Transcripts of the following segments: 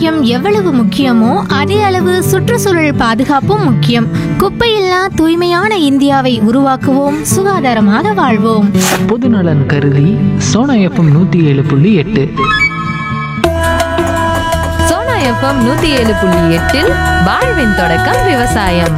ஆரோக்கியம் எவ்வளவு முக்கியமோ அதே அளவு சுற்றுச்சூழல் பாதுகாப்பும் முக்கியம் குப்பையில்லா தூய்மையான இந்தியாவை உருவாக்குவோம் சுகாதாரமாக வாழ்வோம் பொதுநலன் கருதி சோனா எஃப்எம் நூற்றி ஏழு புள்ளி எட்டு சோனா எஃப்எம் நூத்தி ஏழு புள்ளி எட்டில் வாழ்வின் தொடக்கம் விவசாயம்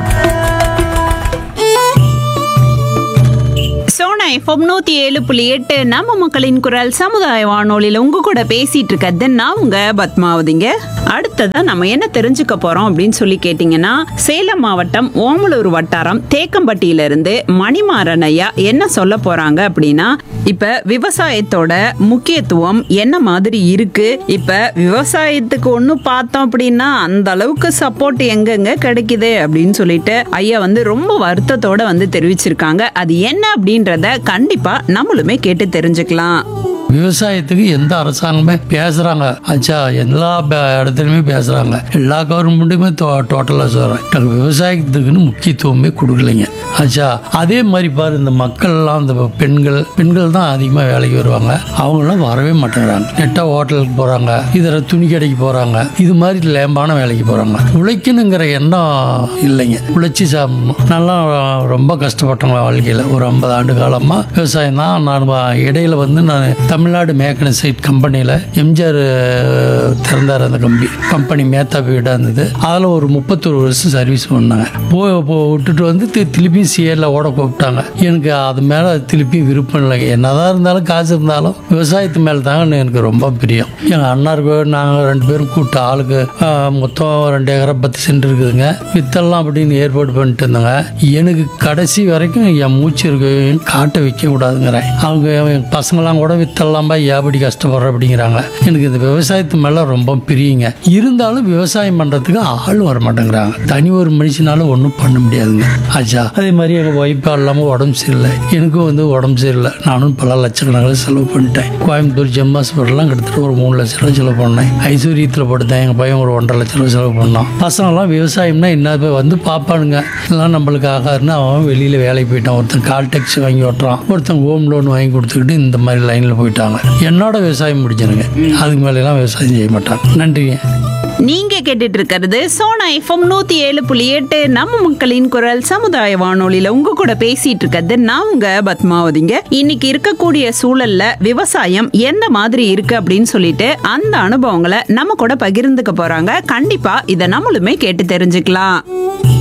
சோனா எஃப்எம் நூத்தி ஏழு புள்ளி எட்டு நம்ம மக்களின் குரல் சமுதாய வானொலியில உங்க கூட பேசிட்டு இருக்கிறது நான் உங்க பத்மாவதிங்க அடுத்ததா நம்ம என்ன தெரிஞ்சுக்க போறோம் அப்படின்னு சொல்லி கேட்டீங்கன்னா சேலம் மாவட்டம் ஓமலூர் வட்டாரம் தேக்கம்பட்டியில இருந்து மணிமாறன் ஐயா என்ன சொல்ல போறாங்க அப்படின்னா இப்ப விவசாயத்தோட முக்கியத்துவம் என்ன மாதிரி இருக்கு இப்ப விவசாயத்துக்கு ஒண்ணு பார்த்தோம் அப்படின்னா அந்த அளவுக்கு சப்போர்ட் எங்கெங்க கிடைக்குது அப்படின்னு சொல்லிட்டு ஐயா வந்து ரொம்ப வருத்தத்தோட வந்து தெரிவிச்சிருக்காங்க அது என்ன அப்படின்றத கண்டிப்பா நம்மளுமே கேட்டு தெரிஞ்சுக்கலாம் விவசாயத்துக்கு எந்த அரசாங்கமே பேசுறாங்க ஆச்சா எல்லா ப- இடத்துலையுமே பேசுறாங்க எல்லா கவர்மெண்ட்டுமே டோட்டலாக சொல்றேன் விவசாயத்துக்குன்னு முக்கியத்துவமே கொடுக்கலைங்க ஆச்சா அதே மாதிரி பாரு இந்த மக்கள்லாம் இந்த பெண்கள் பெண்கள் தான் அதிகமாக வேலைக்கு வருவாங்க அவங்களாம் வரவே மாட்டேங்கிறாங்க நெட்டாக ஹோட்டலுக்கு போகிறாங்க இதர துணி கடைக்கு போகிறாங்க இது மாதிரி லேம்பான வேலைக்கு போகிறாங்க உழைக்கணுங்கிற எண்ணம் இல்லைங்க உழைச்சி சாப்பிடணும் நல்லா ரொம்ப கஷ்டப்பட்டவங்க வாழ்க்கையில் ஒரு ஐம்பது ஆண்டு காலமாக விவசாயம் தான் நான் வ- இடையில வந்து நான் தமிழ்நாடு மேக்கனைசைட் கம்பெனியில் எம்ஜிஆர் அஹ், திறந்தார் அந்த கம்பி கம்பெனி மேத்தா வீடாக இருந்தது அதில் ஒரு முப்பத்தொரு வருஷம் சர்வீஸ் பண்ணாங்க போ போ- விட்டுட்டு வந்து தி- திருப்பி சிஏல ஓட கூப்பிட்டாங்க எனக்கு அது மேலே திருப்பி விருப்பம் இல்லைங்க என்னதான் இருந்தாலும் காசு இருந்தாலும் விவசாயத்து மேலே தாங்க எனக்கு ரொம்ப பிரியம் எங்கள் அண்ணாருக்கு நாங்கள் ரெண்டு பேரும் கூப்பிட்டு ஆளுக்கு ஆஹ், மொத்தம் ரெண்டு ஏக்கரை பத்து சென்ட் இருக்குதுங்க வித்தெல்லாம் அப்படின்னு ஏற்பாடு பண்ணிட்டு இருந்தாங்க எனக்கு கடைசி வரைக்கும் என் மூச்சு இருக்கு காட்டை விற்க கூடாதுங்கிறேன் அவங்க என் பசங்களாம் கூட வித்தெல்லாம் போய் ஏபடி கஷ்டப்படுற அப்படிங்கிறாங்க எனக்கு இந்த விவசாயத்து மேலே ரொம்ப பிரியுங்க இருந்தாலும் விவசாயம் பண்ணுறதுக்கு ஆள் வர மாட்டேங்கிறாங்க தனி ஒரு மனுஷனால ஒன்றும் பண்ண முடியாதுங்க ஆச்சா அதே மாதிரி எங்கள் ஒய்ஃபா இல்லாமல் உடம்பு சரியில்லை எனக்கும் வந்து உடம்பு சரியில்லை நானும் பல லட்சக்கணக்கில் செலவு பண்ணிட்டேன் கோயம்புத்தூர் ஜெம் ஹாஸ்பிட்டல்லாம் கிட்டத்தட்ட ஒரு மூணு லட்ச ரூபா செலவு பண்ணேன் ஐஸ்வர்யத்தில் படுத்தேன் எங்கள் பையன் ஒரு ஒன்றரை லட்ச ரூபா செலவு பண்ணான் பசங்களாம் விவசாயம்னா என்ன இப்ப வந்து பார்ப்பானுங்க இதெல்லாம் நம்மளுக்கு ஆகாதுன்னு அவன் வெளியில் வேலைக்கு போயிட்டான் ஒருத்தன் கால் டேக்ஸி வாங்கி ஓட்டுறான் ஒருத்தன் ஹோம் லோன் வாங்கி கொடுத்துக்கிட்டு இந்த மாதிரி லைனில் போயிட்டாங்க என்னோட விவசாயம் முடிஞ்சிருங்க அதுக்கு மேலெல்லாம் விவசாயம் செய்ய மாட்டாங்க நன்றிங்க நீங்க கேட்டுட்டு இருக்கிறது சோனா எஃப்எம் நூத்தி ஏழு புள்ளி எட்டு நம்ம மக்களின் குரல் சமுதாய வானொலியில உங்க கூட பேசிட்டு இருக்கிறது நான் உங்க பத்மாவதிங்க இன்னைக்கு இருக்கக்கூடிய சூழல்ல விவசாயம் எந்த மாதிரி இருக்கு அப்படின்னு சொல்லிட்டு அந்த அனுபவங்களை நம்ம கூட பகிர்ந்துக்க போறாங்க கண்டிப்பா இதை நம்மளுமே கேட்டு தெரிஞ்சுக்கலாம்